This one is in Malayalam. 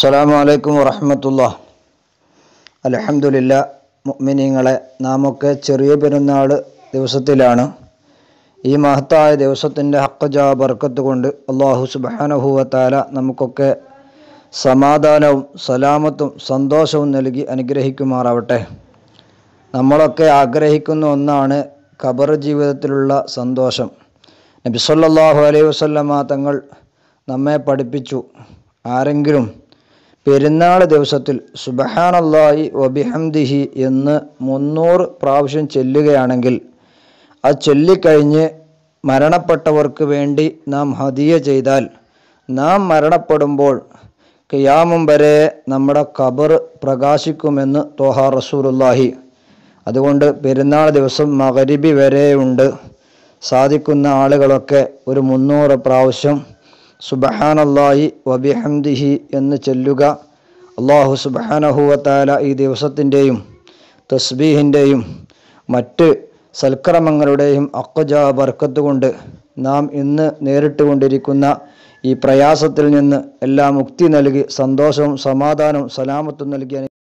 അസ്സലാമു അലൈക്കും വറഹമത്തുള്ള അലഹമുല്ല മുഅ്മിനീങ്ങളെ നാമൊക്കെ ചെറിയ പെരുന്നാൾ ദിവസത്തിലാണ് ഈ മഹത്തായ ദിവസത്തിൻ്റെ ഹക്കജാ ബർക്കത്ത് കൊണ്ട് അള്ളാഹു സുബാനഹുവത്താല നമുക്കൊക്കെ സമാധാനവും സലാമത്തും സന്തോഷവും നൽകി അനുഗ്രഹിക്കുമാറാവട്ടെ നമ്മളൊക്കെ ആഗ്രഹിക്കുന്ന ഒന്നാണ് ഖബർ ജീവിതത്തിലുള്ള സന്തോഷം നബി സല്ലല്ലാഹു അലൈഹി വസല്ലമ തങ്ങൾ നമ്മെ പഠിപ്പിച്ചു ആരെങ്കിലും പെരുന്നാൾ ദിവസത്തിൽ സുബഹാനല്ലാഹി വബിഹംദിഹി എന്ന് മുന്നൂറ് പ്രാവശ്യം ചെല്ലുകയാണെങ്കിൽ അത് ചൊല്ലിക്കഴിഞ്ഞ് മരണപ്പെട്ടവർക്ക് വേണ്ടി നാം ഹദിയ ചെയ്താൽ നാം മരണപ്പെടുമ്പോൾ കിയാമം വരെ നമ്മുടെ ഖബർ പ്രകാശിക്കുമെന്ന് തോഹ റസൂലുല്ലാഹി അതുകൊണ്ട് പെരുന്നാൾ ദിവസം മകരിബി വരെയുണ്ട് സാധിക്കുന്ന ആളുകളൊക്കെ ഒരു മുന്നൂറ് പ്രാവശ്യം സുബഹാനല്ലാഹി വബിഹംദിഹി എന്ന് ചൊല്ലുക അള്ളാഹു സുബഹാനഹുവത്താല ഈ ദിവസത്തിൻ്റെയും തസ്ബീഹിൻ്റെയും മറ്റ് സൽക്രമങ്ങളുടെയും അക്കജ ബർക്കത്ത് കൊണ്ട് നാം ഇന്ന് നേരിട്ട് കൊണ്ടിരിക്കുന്ന ഈ പ്രയാസത്തിൽ നിന്ന് എല്ലാം മുക്തി നൽകി സന്തോഷവും സമാധാനവും സലാമത്തും നൽകി